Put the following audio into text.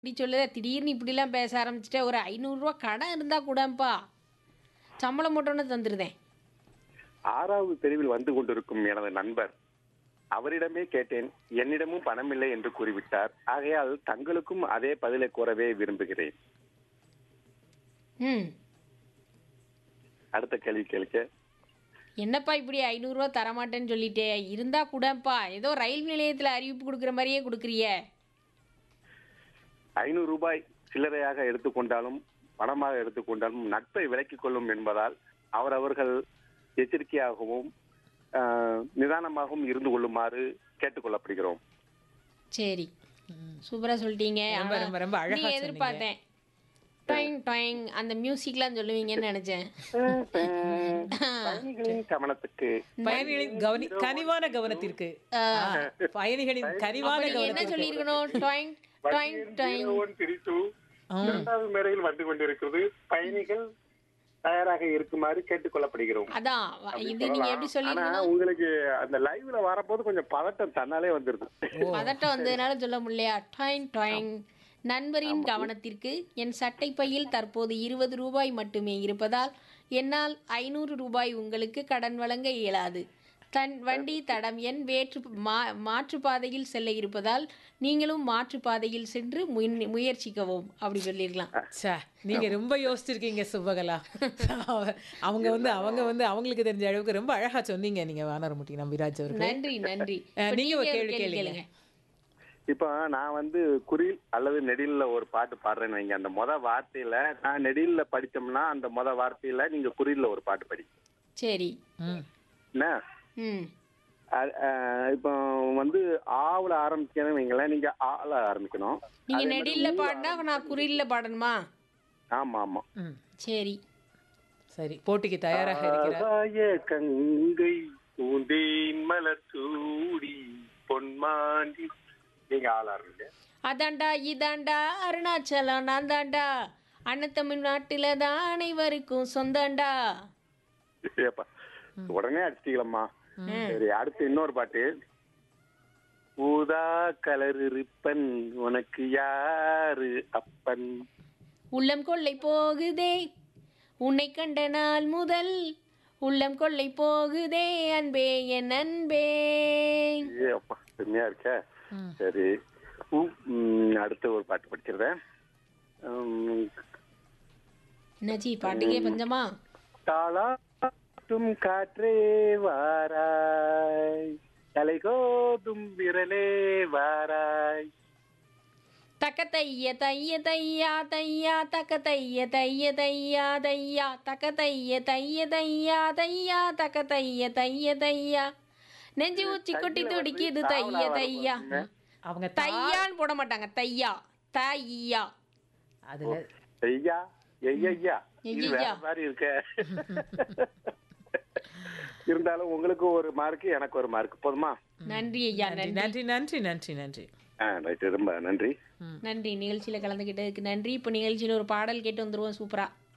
இப்படி சொல்லுத திடீர்னு இப்படிலாம் பேச ஆரம்பிச்சிட்டே ஒரு ஐநூறுரூவா கடன் இருந்தால் கூடப்பா சம்பளம் மட்டும்னு தந்துருதேன் ஆறாவது தெருவில் வந்து கொண்டிருக்கும் எனது நண்பர் அவரிடமே கேட்டேன் என்னிடமும் பணம் இல்லை என்று கூறிவிட்டார் ஆகையால் தங்களுக்கும் அதே பதிலை கூறவே விரும்புகிறேன் ம் அடுத்த கேள்வி கேளுக்க என்னப்பா இப்படி ஐநூறுரூவா தரமாட்டேன்னு சொல்லிட்டே இருந்தா கூடப்பா ஏதோ ரயில் நிலையத்தில் அறிவிப்பு கொடுக்குற மாதிரியே கொடுக்குறிய ஐநூறு ரூபாய் சில்லறையாக எடுத்துக்கொண்டாலும் பணமாக எடுத்துக்கொண்டாலும் நட்பை விலக்கிக் கொள்ளும் என்பதால் அவரவர்கள் எச்சரிக்கையாகவும் ஆஹ், நிதானமாகவும் இருந்து கொள்ளுமாறு கேட்டுக்கொள்ளப்படுகிறோம் சரி சூப்பராக சொல்லிட்டீங்க ரொம்ப, ஆனா, ரொம்ப, ரொம்ப அழகா நீ சொன்னீங்க. எதிர்பார்த்தேன் டாயிங் டாயிங் அந்த மியூசிக்லாம் சொல்லுவீங்கன்னு நினச்சேன் பயணிகளின் கவனத்துக்கு பயணிகளின் கவனி கனிவான கவனத்திற்கு ஆ, பயணிகளின் கனிவான நீங்க என்ன கவனத்திற்கு சொல்லியிருக்கணும் டாயிங் டாயிங் டாயிங் பிரித்து இரண்டாவது மேடையில் வந்து கொண்டிருக்கிறது பயணிகள் தயாராக இருக்குமாறு கேட்டுக்கொள்ளப்படுகிறோம் அதான் இது நீங்க எப்படி ஆனா சொல்லியிருக்கணும் உங்களுக்கு அந்த லைவ்ல வரப்போது கொஞ்சம் பதட்டம் தன்னாலே வந்துருது பதட்டம் வந்ததுனால சொல்ல முடியலையா டாயிங் டாயிங் நண்பரின் கவனத்திற்கு என் சட்டை பையில் தற்போது இருபது ரூபாய் மட்டுமே இருப்பதால் என்னால் ஐநூறு ரூபாய் உங்களுக்கு கடன் வழங்க இயலாது தன் வண்டி தடம் எண் வேற்று மா மாற்றுப்பாதையில் செல்ல இருப்பதால் நீங்களும் மாற்றுப்பாதையில் சென்று முன்- முயற்சிக்கவும் அப்படி சொல்லியிருக்கலாம் ச்சே, நீங்க ரொம்ப யோசிச்சிருக்கீங்க சுபகலா அவ- அவங்க வந்து அவங்க வந்து அவங்களுக்கு தெரிஞ்ச அளவுக்கு ரொம்ப அழகா சொன்னீங்க நீங்க வானரமுட்டி நம்பிராஜ் அவர்கள் நன்றி நன்றி அஹ், இப்ப நீங்க ஒரு ஒரு கேள்வி கேளுங்க. இப்ப நான் வந்து குறில் அல்லது நெடில்ல ஒரு பாட்டு பாடுறேன்னு வைங்க அந்த முத வார்த்தையில நான் நெடில்ல படிச்சோம்னா அந்த முத வார்த்தையில நீங்க குறில்ல ஒரு பாட்டு படி சரி ம். என்ன ம் அ- அஹ் இப்போ வந்து ஆவுல ஆரம்பிக்கணும் வைங்களேன் நீங்க ஆல ஆரம்பிக்கணும் நீங்க நெடில்ல பாடினா நான் குறில்ல பாடணுமா ஆமா ஆமா ம். சரி சரி போட்டிக்கு தயாராக இருக்கிறார் ஆகாய கங்கை பூந்தேன் மலர் சூடி பொன்மாண்டி நீங்க ஆள் ஆரம்பிங்க அதாண்டா இதாண்டா அருணாச்சலம் நான் தாண்டா அண்ணன் தமிழ்நாட்டில தான் அனைவருக்கும் சொந்தாண்டா ஏப்பா உடனே அடிச்சிட்டீங்களம்மா சரி அடுத்து இன்னொரு பாட்டு ஊதா கலர் இருப்பன் உனக்கு யாரு அப்பன் உள்ளம் கொள்ளை போகுதே உன்னை கண்ட நாள் முதல் உள்ளம் கொள்ளை போகுதே அன்பே என் அன்பே ஏ அப்பா செம்மையா இருக்க சரி உம், உம், அடுத்து ஒரு பாட்டு படிச்சிருந்தேன் உம், என்னாச்சி பாட்டுக்கே பஞ்சமா தாளாட்டும் காற்றே வாராய் தலைகோதும் விரலே வாராய் தக்க தைய தைய தையா தையா தக்க தைய தைய தையா தையா தக்க தைய தைய தையா தையா தக்க தைய தைய தையா நெஞ்சு ஊச்சி கொட்டி துடிக்குது தைய தையா அவங்க தா- தையான்னு போட மாட்டாங்க தையா தையா அதுல ஐயா ஐயா இது வேற ஐயையா. மாதிரி இருக்க இருந்தாலும் உங்களுக்கு ஒரு மார்க் எனக்கு ஒரு மார்க் போதுமா நன்றி ஐயா நன்றி நன்றி நன்றி நன்றி நன்றி நன்றி ஆ ரைட்டு ரொம்ப நன்றி நன்றி நிகழ்ச்சியில கலந்துக்கிட்டதுக்கு நன்றி இப்போ நிகழ்ச்சியில ஒரு பாடல் கேட்டு வந்துருவோம் சூப்பரா